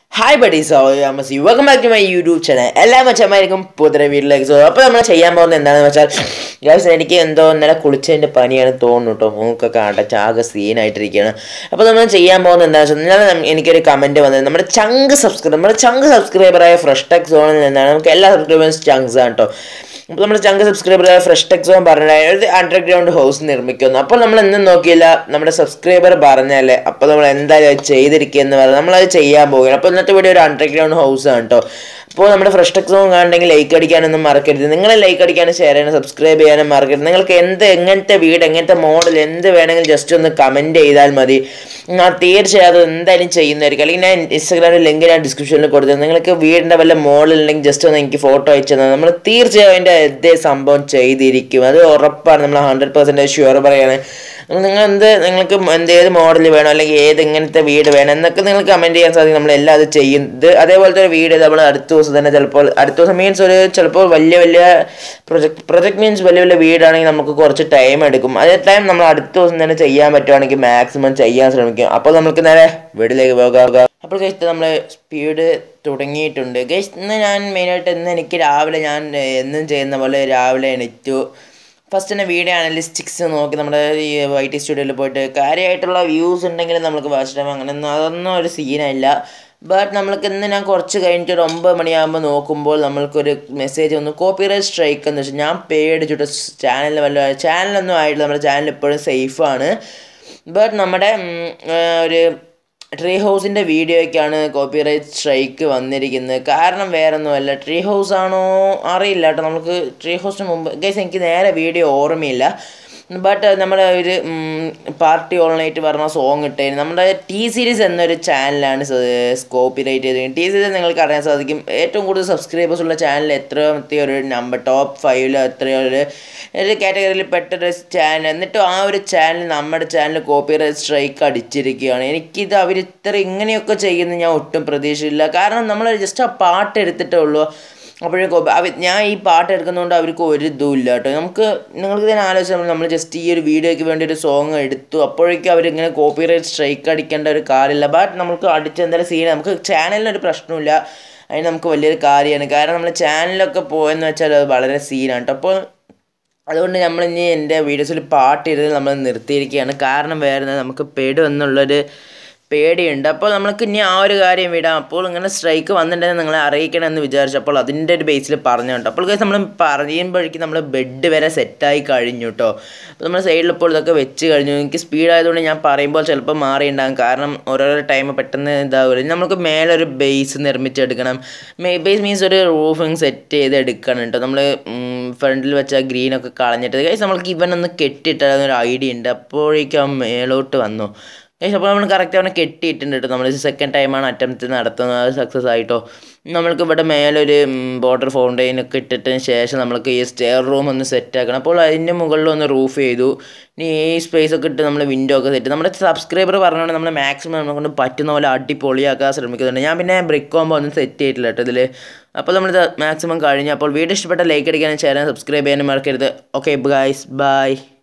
hi buddies അമ്മസി welcome back to my YouTube channel എല്ലാ മച്ചന്മാർക്കും പുതിയ വീട്ടിലേക്ക് സോ അപ്പോൾ നമ്മൾ ചെയ്യാൻ പോകുന്നത് എന്താണെന്ന് വെച്ചാൽ ഗൈസ് എനിക്ക് എന്തോ ഇന്നലെ കുളിച്ചതിൻ്റെ പനിയാണ് തോന്നുന്നു കേട്ടോ മൂക്കൊക്കെ അടച്ച് ആകെ സീനായിട്ടിരിക്കുകയാണ് അപ്പോൾ നമ്മൾ ചെയ്യാൻ പോകുന്നത് എന്താണെന്ന് വെച്ചാൽ ഇന്നലെ നം- എനിക്കൊരു കമൻറ്റ് വന്നത് നമ്മുടെ ചങ്ക് സബ്സ്ക്രൈബർ നമ്മുടെ ചങ്ക് സബ്സ്ക്രൈബറായ ഫ്രഷ് ടെക് സോണിൽ നിന്നാണ് നമുക്ക് എല്ലാ സബ്സ്ക്രൈബേഴ്സും ചങ്ക്സ് ആണ് കേട്ടോ അപ്പോൾ നമ്മുടെ ചങ്ക് സബ്സ്ക്രൈബറായ ഫ്രഷ് ടെക് സോൺ പറഞ്ഞാൽ ഒരു അണ്ടർഗ്രൗണ്ട് ഹൗസ് നിർമ്മിക്കുന്നു അപ്പോൾ നമ്മൾ എന്നും നോക്കിയില്ല നമ്മുടെ സബ്സ്ക്രൈബർ പറഞ്ഞല്ലേ അപ്പോൾ നമ്മൾ എന്തായാലും അത് ചെയ്തിരിക്കുക എന്ന് പറഞ്ഞാൽ നമ്മളത് ചെയ്യാൻ പോകുകയാണ് അപ്പോൾ ഇന്നത്തെ വീഡിയോ ഒരു അണ്ടർഗ്രൗണ്ട് ഹൗസ് ആണ് കേട്ടോ അപ്പോൾ നമ്മുടെ ഫ്രഷ് ടെക് സോൺ കാണണമെങ്കിൽ ലൈക്ക് അടിക്കാനൊന്നും മറക്കരുത് നിങ്ങൾ ലൈക്ക് അടിക്കാനും ഷെയർ ചെയ്യാനും സബ്സ്ക്രൈബ് ചെയ്യാനും മറക്കരുത് നിങ്ങൾക്ക് എന്ത് എങ്ങനത്തെ വീട് എങ്ങനത്തെ മോഡൽ എന്ത് വേണമെങ്കിലും ജസ്റ്റ് ഒന്ന് കമൻറ്റ് ചെയ്താൽ മതി ഞാൻ തീർച്ചയായും അത് എന്തായാലും ചെയ്യുന്നതായിരിക്കും അല്ലെങ്കിൽ ഞാൻ ഇൻസ്റ്റാഗ്രാമിൽ ലിങ്ക് ഞാൻ ഡിസ്ക്രിപ്ഷനിൽ കൊടുത്തത് നിങ്ങൾക്ക് വീടിൻ്റെ വല്ല മോഡൽ ഉണ്ടെങ്കിൽ ജസ്റ്റ് ഒന്ന് എനിക്ക് ഫോട്ടോ അയച്ചു തന്നാൽ നമ്മൾ തീർച്ചയായും അതിൻ്റെ ഇതേ സംഭവം ചെയ്തിരിക്കും അത് ഉറപ്പാണ് നമ്മൾ ഹൺഡ്രഡ് പെർസെൻറ്റേജ് ഷുവർ പറയാണ് അപ്പോൾ നിങ്ങൾ എന്ത് നിങ്ങൾക്ക് എന്ത് ഏത് മോഡൽ വേണം അല്ലെങ്കിൽ ഏത് ഇങ്ങനത്തെ വീട് വേണം എന്നൊക്കെ നിങ്ങൾ കമൻറ്റ് ചെയ്യാൻ സാധിക്കും നമ്മളെല്ലാം അത് ചെയ്യും ഇത് അതേപോലത്തെ ഒരു വീട് നമ്മൾ അടുത്ത ദിവസം തന്നെ ചിലപ്പോൾ അടുത്ത ദിവസം മീൻസ് ഒരു ചിലപ്പോൾ വലിയ വലിയ പ്രൊജക്ട് പ്രൊജക്ട് മീൻസ് വലിയ വലിയ വീടാണെങ്കിൽ നമുക്ക് കുറച്ച് ടൈം എടുക്കും അതേ ടൈം നമ്മൾ അടുത്ത ദിവസം തന്നെ ചെയ്യാൻ പറ്റുവാണെങ്കിൽ മാക്സിമം ചെയ്യാൻ ശ്രമിക്കും അപ്പോൾ നമുക്ക് നേരെ വീട്ടിലേക്ക് പോകാം അപ്പോൾ ഗൈസ് നമ്മൾ സ്പീഡ് തുടങ്ങിയിട്ടുണ്ട് ഗൈസ് ഇന്ന് ഞാൻ മെയിനായിട്ട് ഇന്ന് എനിക്ക് രാവിലെ ഞാൻ ഏഹ്, എന്നും ചെയ്യുന്ന പോലെ രാവിലെ എണീറ്റു ഫസ്റ്റ് തന്നെ വീഡിയോ അനലിസ്റ്റിക്സ് നോക്കി നമ്മുടെ ഈ വൈ ടി സ്റ്റുഡിയോയിൽ പോയിട്ട് കാര്യമായിട്ടുള്ള വ്യൂസ് ഉണ്ടെങ്കിൽ നമുക്ക് വാച്ച് ടൈം അങ്ങനെയൊന്നും അതൊന്നും ഒരു സീനല്ല ബട്ട് നമ്മൾക്ക് ഇന്ന് ഞാൻ കുറച്ച് കഴിഞ്ഞിട്ട് ഒരു ഒമ്പത് മണിയാകുമ്പോൾ നോക്കുമ്പോൾ നമ്മൾക്കൊരു മെസ്സേജ് വന്നു കോപ്പിറൈറ്റ് സ്ട്രൈക്ക് എന്ന് വെച്ചാൽ ഞാൻ പേടിച്ചിട്ട് ചാനലിൽ വല്ല ചാനലൊന്നും ആയിട്ടില്ല നമ്മുടെ ചാനൽ ഇപ്പോഴും സേഫാണ് ബട്ട് നമ്മുടെ ഉം, ആ, ഒരു ട്രീ ഹൗസിൻ്റെ വീഡിയോയ്ക്കാണ് കോപ്പിറൈറ്റ് സ്ട്രൈക്ക് വന്നിരിക്കുന്നത് കാരണം വേറൊന്നുമല്ല ട്രീ ഹൗസ് ആണോ അറിയില്ല കേട്ടോ നമുക്ക് ട്രീ ഹൗസിന് മുമ്പ് ഗൈസ് എനിക്ക് നേരെ വീഡിയോ ഓർമ്മയില്ല ബട്ട് നമ്മുടെ ഒരു പാർട്ടി ഓൾ നൈറ്റ് പറഞ്ഞ സോങ് ഇട്ടായിരുന്നു നമ്മുടെ ടി സീരീസ് എന്നൊരു ചാനലാണ് കോപ്പിറൈറ്റ് ചെയ്തിരിക്കുന്നത് ടി സീരീസ് നിങ്ങൾക്ക് അറിയാൻ സാധിക്കും ഏറ്റവും കൂടുതൽ സബ്സ്ക്രൈബേഴ്സ് ഉള്ള ചാനൽ എത്രയോ ഒരു നമ്പർ ടോപ്പ് ഫൈവിൽ എത്രയോ ഒരു ഒരു കാറ്റഗറിയിൽ പെട്ടൊരു ചാനൽ എന്നിട്ടും ആ ഒരു ചാനൽ നമ്മുടെ ചാനൽ കോപ്പിറൈറ്റ് സ്ട്രൈക്ക് അടിച്ചിരിക്കുകയാണ് എനിക്കിത് അവർ ഇത്ര ഇങ്ങനെയൊക്കെ ചെയ്യുന്നത് ഞാൻ ഒട്ടും പ്രതീക്ഷയില്ല കാരണം നമ്മൾ ജസ്റ്റ് ആ പാട്ട് എടുത്തിട്ടേ ഉള്ളൂ അപ്പോഴേക്കും അവ ഞാൻ ഈ പാട്ട് എടുക്കുന്നതുകൊണ്ട് അവർക്ക് ഒരു ഇതും ഇല്ല കേട്ടോ നമുക്ക് നിങ്ങൾക്ക് തന്നെ ആലോചിച്ചാൽ നമ്മൾ ജസ്റ്റ് ഈ ഒരു വീഡിയോയ്ക്ക് വേണ്ടി ഒരു സോങ് എടുത്തു അപ്പോഴേക്കും അവരിങ്ങനെ കോപ്പിറൈറ്റ് സ്ട്രൈക്ക് അടിക്കേണ്ട ഒരു കാര്യമില്ല ബട്ട് നമുക്ക് അടിച്ച എന്തായാലും സീൻ നമുക്ക് ചാനലിന് ഒരു പ്രശ്നമില്ല അതിന് നമുക്ക് വലിയൊരു കാര്യമാണ് കാരണം നമ്മൾ ചാനലൊക്കെ പോയെന്ന് വെച്ചാൽ അത് വളരെ സീനാണ് കേട്ടോ അപ്പോൾ അതുകൊണ്ട് നമ്മൾ ഇനി എൻ്റെ വീഡിയോസിൽ പാട്ട് ഇരുന്ന് നമ്മൾ നിർത്തിയിരിക്കുകയാണ് കാരണം വേറെ നമുക്ക് പെടും എന്നുള്ളൊരു പേടിയുണ്ട് അപ്പോൾ നമുക്ക് ഇനി ആ ഒരു കാര്യം വിടാം അപ്പോൾ ഇങ്ങനെ സ്ട്രൈക്ക് വന്നിട്ടുണ്ടെങ്കിൽ നിങ്ങളെ അറിയിക്കണം എന്ന് വിചാരിച്ചപ്പോൾ അതിൻ്റെ ഒരു ബേസിൽ പറഞ്ഞു കേട്ടോ അപ്പോൾ നമ്മൾ പറയുമ്പോഴേക്കും നമ്മൾ ബെഡ് വരെ സെറ്റായി കഴിഞ്ഞു കേട്ടോ അപ്പോൾ നമ്മൾ സൈഡിൽ ഇപ്പോൾ ഇതൊക്കെ വെച്ച് കഴിഞ്ഞു എനിക്ക് സ്പീഡ് ആയതുകൊണ്ട് ഞാൻ പറയുമ്പോൾ ചിലപ്പോൾ മാറിയിട്ടുണ്ടാകും കാരണം ഓരോരോ ടൈം പെട്ടെന്ന് ഇതാവില്ല നമുക്ക് മേലെ ഒരു ബേസ് നിർമ്മിച്ചെടുക്കണം ബേസ് മീൻസ് ഒരു റൂഫിങ് സെറ്റ് ചെയ്ത് എടുക്കണം കേട്ടോ നമ്മൾ ഫ്രണ്ടിൽ വെച്ച ഗ്രീനൊക്കെ കളഞ്ഞിട്ട് ഗൈസ് നമ്മൾക്ക് ഇവനൊന്ന് കെട്ടിയിട്ടാൽ ഒരു ഐഡിയ ഉണ്ട് അപ്പോഴേക്കും അവൻ മേലോട്ട് വന്നു ഗൈസ് അപ്പോൾ നമ്മൾ കറക്റ്റ് അവനെ കെട്ടിയിട്ടുണ്ട് കേട്ടോ നമ്മൾ സെക്കൻഡ് ടൈമാണ് അറ്റംപ്റ്റ് നടത്തുന്നത് അത് സക്സസ് ആയിട്ടോ നമ്മൾക്ക് ഇവിടെ മേലൊരു ബോർഡർ ഫൗണ്ടെയിൻ ഒക്കെ ഇട്ടിട്ടതിന് ശേഷം നമ്മൾക്ക് ഈ സ്റ്റെയർ റൂം ഒന്ന് സെറ്റ് ആക്കണം അപ്പോൾ അതിൻ്റെ മുകളിൽ ഒന്ന് റൂഫ് ചെയ്തു ഇനി ഈ സ്പേസ് ഒക്കെ ഇട്ട് നമ്മൾ വിൻഡോ ഒക്കെ സെറ്റ് നമ്മുടെ സബ്സ്ക്രൈബർ പറഞ്ഞുകൊണ്ട് നമ്മൾ മാക്സിമം നമ്മളെ കൊണ്ട് പറ്റുന്ന പോലെ അടിപൊളിയാക്കാൻ ശ്രമിക്കുന്നുണ്ട് ഞാൻ പിന്നെ ബ്രിക്ക് കോമ്പോ ഒന്നും സെറ്റ് ചെയ്തിട്ടില്ല കേട്ടോ ഇതിൽ അപ്പോൾ നമ്മളിത് മാക്സിമം കഴിഞ്ഞു അപ്പോൾ വീഡിയോ ഇഷ്ടപ്പെട്ട ലൈക്ക് അടിക്കാനും ഷെയർ ചെയ്യാനും സബ്സ്ക്രൈബ് ചെയ്യാനും മറക്കരുത് ഓക്കെ ഗൈസ് ബൈ